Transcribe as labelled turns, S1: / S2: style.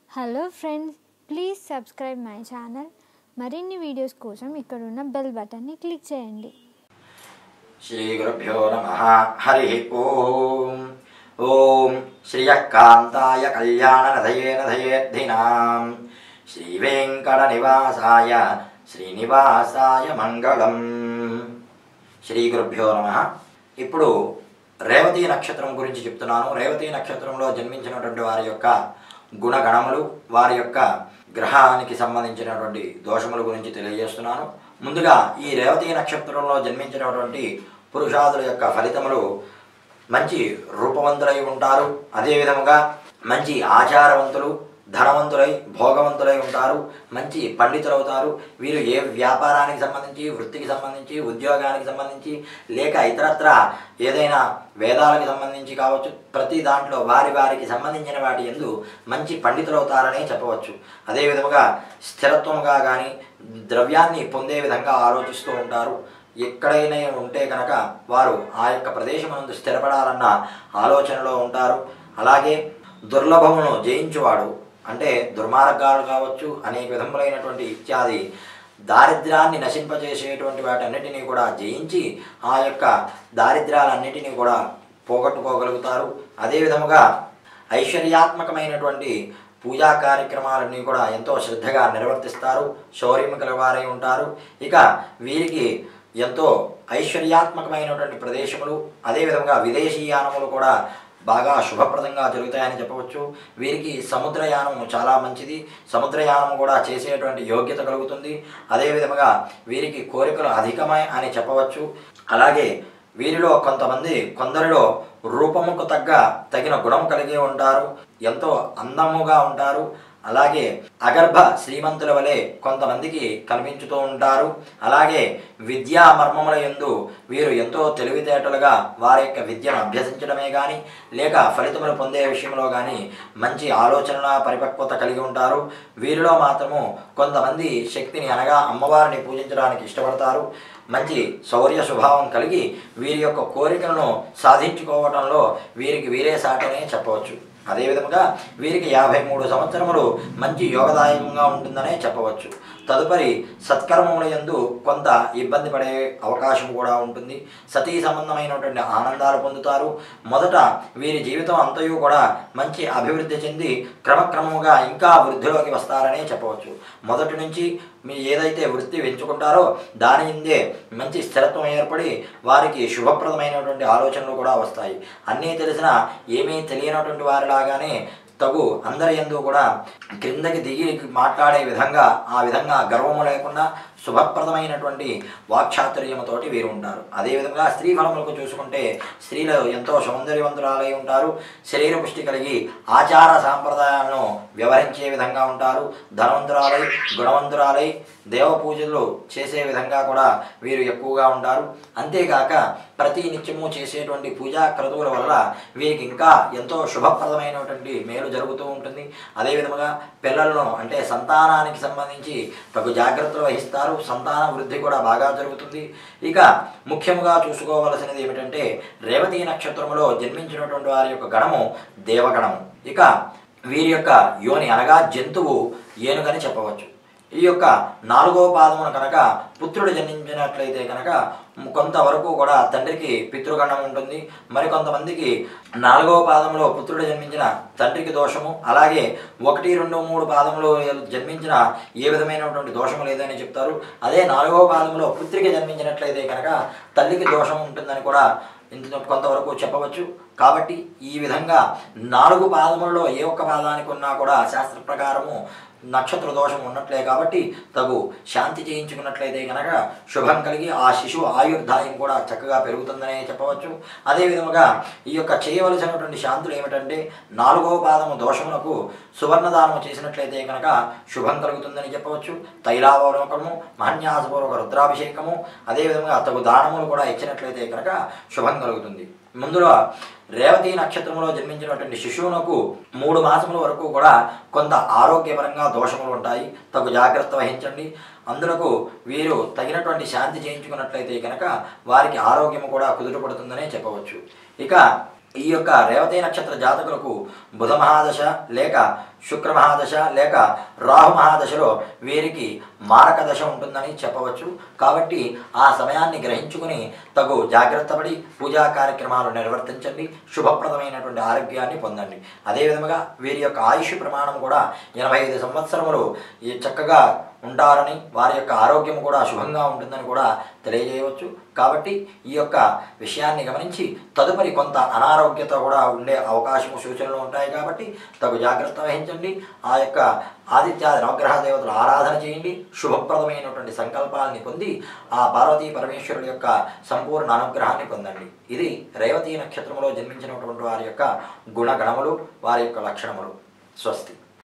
S1: hello friends please subscribe my channel మరిన్ని videos కోసం ఇక్కడున్న బెల్ బటన్ని క్లిక్ చేయండి
S2: శ్రీగురుభ్యో నమ హరి ఓం ఓం శ్రియకాంతాయ కళ్యాణనధయే నధయేర్ధినాం శ్రీవేంకటనివాసాయ శ్రీనివాసాయ మంగళం శ్రీగురుభ్యో నమ ఇప్పుడు రేవతి నక్షత్రం గురించి చెప్తున్నాను రేవతి నక్షత్రంలో జన్మించినటువంటి వారి యొక్క గుణగణములు వారి యొక్క గ్రహానికి సంబంధించినటువంటి దోషముల గురించి తెలియజేస్తున్నాను ముందుగా ఈ రేవతి నక్షత్రంలో జన్మించినటువంటి పురుషాదుల యొక్క ఫలితములు మంచి రూపవంతులై ఉంటారు అదేవిధముగా మంచి ఆచారవంతులు ధనవంతులై భోగవంతులై ఉంటారు మంచి పండితులవుతారు వీరు ఏ వ్యాపారానికి సంబంధించి వృత్తికి సంబంధించి ఉద్యోగానికి సంబంధించి లేక ఇతరత్ర ఏదైనా వేదాలకు సంబంధించి కావచ్చు ప్రతి దాంట్లో వారి వారికి సంబంధించిన వాటి ఎందు మంచి పండితులవుతారనే చెప్పవచ్చు అదే విధముగా స్థిరత్వముగా కానీ ద్రవ్యాన్ని పొందే విధంగా ఆలోచిస్తూ ఉంటారు ఎక్కడైనా ఉంటే కనుక వారు ఆ యొక్క ప్రదేశమునందు స్థిరపడాలన్న ఆలోచనలో ఉంటారు అలాగే దుర్లభమును జయించువాడు అంటే దుర్మార్గాలు కావచ్చు అనేక విధములైనటువంటి ఇత్యాది దారిద్ర్యాన్ని నశింపజేసేటువంటి వాటన్నిటినీ కూడా జయించి ఆ యొక్క దారిద్ర్యాలన్నిటినీ కూడా పోగొట్టుకోగలుగుతారు అదే విధముగా ఐశ్వర్యాత్మకమైనటువంటి పూజా కార్యక్రమాలన్నీ కూడా ఎంతో శ్రద్ధగా నిర్వర్తిస్తారు శౌర్యం కలవారై ఉంటారు ఇక వీరికి ఎంతో ఐశ్వర్యాత్మకమైనటువంటి ప్రదేశములు అదేవిధంగా విదేశీయానములు కూడా బాగా శుభప్రదంగా జరుగుతాయని చెప్పవచ్చు వీరికి సముద్రయానం చాలా మంచిది సముద్రయానం కూడా చేసేటువంటి యోగ్యత కలుగుతుంది అదేవిధముగా వీరికి కోరికలు అధికమై అని చెప్పవచ్చు అలాగే వీరిలో కొంతమంది కొందరిలో రూపముకు తగ్గ తగిన గుణం కలిగి ఉంటారు ఎంతో అందముగా ఉంటారు అలాగే అగర్భ శ్రీమంతుల వలె కొంతమందికి కనిపించుతూ ఉంటారు అలాగే విద్యా మర్మముల ఎందు వీరు ఎంతో తెలివితేటలుగా వారి యొక్క విద్యను అభ్యసించడమే కానీ లేక ఫలితములు పొందే విషయంలో కానీ మంచి ఆలోచన పరిపక్వత కలిగి ఉంటారు వీరిలో మాత్రము కొంతమంది శక్తిని అనగా అమ్మవారిని పూజించడానికి ఇష్టపడతారు మంచి శౌర్య స్వభావం కలిగి వీరి యొక్క కోరికలను సాధించుకోవడంలో వీరికి వీరే సాటనే చెప్పవచ్చు అదేవిధముగా వీరికి యాభై మూడు సంవత్సరములు మంచి యోగదాయకంగా ఉంటుందనే చెప్పవచ్చు తదుపరి సత్కర్మముల యందు కొంత ఇబ్బంది పడే అవకాశం కూడా ఉంటుంది సతీ సంబంధమైనటువంటి ఆనందాలు పొందుతారు మొదట వీరి జీవితం అంతయు కూడా మంచి అభివృద్ధి చెంది క్రమక్రమముగా ఇంకా వృద్ధిలోకి వస్తారనే చెప్పవచ్చు మొదటి నుంచి మీరు ఏదైతే వృత్తి ఎంచుకుంటారో దాని ఇందే మంచి స్థిరత్వం ఏర్పడి వారికి శుభప్రదమైనటువంటి ఆలోచనలు కూడా వస్తాయి అన్నీ తెలిసిన ఏమీ తెలియనటువంటి వారిలాగానే తగు అందరి ఎందు కూడా క్రిందకి దిగి మాట్లాడే విధంగా ఆ విధంగా గర్వము లేకుండా శుభప్రదమైనటువంటి వాక్చాతుర్యముతోటి వీరు ఉంటారు అదేవిధంగా స్త్రీ ఫలములకు చూసుకుంటే స్త్రీలు ఎంతో సౌందర్యవంతురాలై ఉంటారు శరీర పుష్టి కలిగి ఆచార సాంప్రదాయాలను వ్యవహరించే విధంగా ఉంటారు ధనవంతురాలై గుణవంతురాలై దేవ పూజలు చేసే విధంగా కూడా వీరు ఎక్కువగా ఉంటారు అంతేకాక ప్రతి నిత్యము చేసేటువంటి పూజా క్రతువుల వల్ల వీరికి ఇంకా ఎంతో శుభప్రదమైనటువంటి మేలు జరుగుతూ ఉంటుంది అదేవిధముగా పిల్లలను అంటే సంతానానికి సంబంధించి తగు జాగ్రత్తలు వహిస్తారు సంతాన వృద్ధి కూడా బాగా జరుగుతుంది ఇక ముఖ్యముగా చూసుకోవలసినది ఏమిటంటే రేవతి నక్షత్రములో జన్మించినటువంటి వారి యొక్క గణము దేవగణము ఇక వీరి యొక్క యోని అనగా జంతువు ఏనుగని చెప్పవచ్చు ఈ యొక్క నాలుగో పాదమున కనుక పుత్రుడు జన్మించినట్లయితే కనుక కొంతవరకు కూడా తండ్రికి పితృగణం ఉంటుంది మరికొంతమందికి నాలుగవ పాదంలో పుత్రుడు జన్మించిన తండ్రికి దోషము అలాగే ఒకటి రెండు మూడు పాదములు జన్మించిన ఏ విధమైనటువంటి దోషము లేదని చెప్తారు అదే నాలుగవ పాదంలో పుత్రికి జన్మించినట్లయితే కనుక తల్లికి దోషం ఉంటుందని కూడా ఇంత కొంతవరకు చెప్పవచ్చు కాబట్టి ఈ విధంగా నాలుగు పాదములలో ఏ ఒక్క పాదానికి ఉన్నా కూడా శాస్త్ర ప్రకారము నక్షత్ర దోషం ఉన్నట్లే కాబట్టి తగు శాంతి చేయించుకున్నట్లయితే కనుక శుభం కలిగి ఆ శిశువు ఆయుర్దాయం కూడా చక్కగా పెరుగుతుందనే చెప్పవచ్చు అదేవిధముగా ఈ యొక్క చేయవలసినటువంటి శాంతులు ఏమిటంటే నాలుగవ పాదము దోషములకు సువర్ణదానము చేసినట్లయితే కనుక శుభం కలుగుతుందని చెప్పవచ్చు తైలావలోకము మహన్యాసపూర్వక రుద్రాభిషేకము అదేవిధంగా తగు దానములు కూడా ఇచ్చినట్లయితే కనుక శుభం కలుగుతుంది ముందులో రేవతి నక్షత్రంలో జన్మించినటువంటి శిశువునకు మూడు మాసముల వరకు కూడా కొంత ఆరోగ్యపరంగా దోషములు ఉంటాయి తగు జాగ్రత్త వహించండి అందులకు వీరు తగినటువంటి శాంతి చేయించుకున్నట్లయితే కనుక వారికి ఆరోగ్యము కూడా కుదుటపడుతుందనే చెప్పవచ్చు ఇక ఈ యొక్క రేవతి నక్షత్ర జాతకులకు బుధ మహాదశ లేక శుక్ర మహాదశ లేక రాహు మహాదశలో వీరికి మారక దశ ఉంటుందని చెప్పవచ్చు కాబట్టి ఆ సమయాన్ని గ్రహించుకుని తగు జాగ్రత్త పడి పూజా కార్యక్రమాలు నిర్వర్తించండి శుభప్రదమైనటువంటి ఆరోగ్యాన్ని పొందండి అదేవిధంగా వీరి యొక్క ఆయుష్ ప్రమాణం కూడా ఎనభై ఐదు సంవత్సరములు ఈ చక్కగా ఉంటారని వారి యొక్క ఆరోగ్యం కూడా శుభంగా ఉంటుందని కూడా తెలియజేయవచ్చు కాబట్టి ఈ యొక్క విషయాన్ని గమనించి తదుపరి కొంత అనారోగ్యత కూడా ఉండే అవకాశం సూచనలు ఉంటాయి కాబట్టి తగు జాగ్రత్త వహించండి ఆ యొక్క ఆదిత్యాది నవగ్రహ దేవతల ఆరాధన చేయండి శుభప్రదమైనటువంటి సంకల్పాలని పొంది ఆ పార్వతీ పరమేశ్వరుడి యొక్క సంపూర్ణ అనుగ్రహాన్ని పొందండి ఇది రేవతి నక్షత్రంలో జన్మించినటువంటి వారి యొక్క గుణగణములు వారి యొక్క లక్షణములు స్వస్తి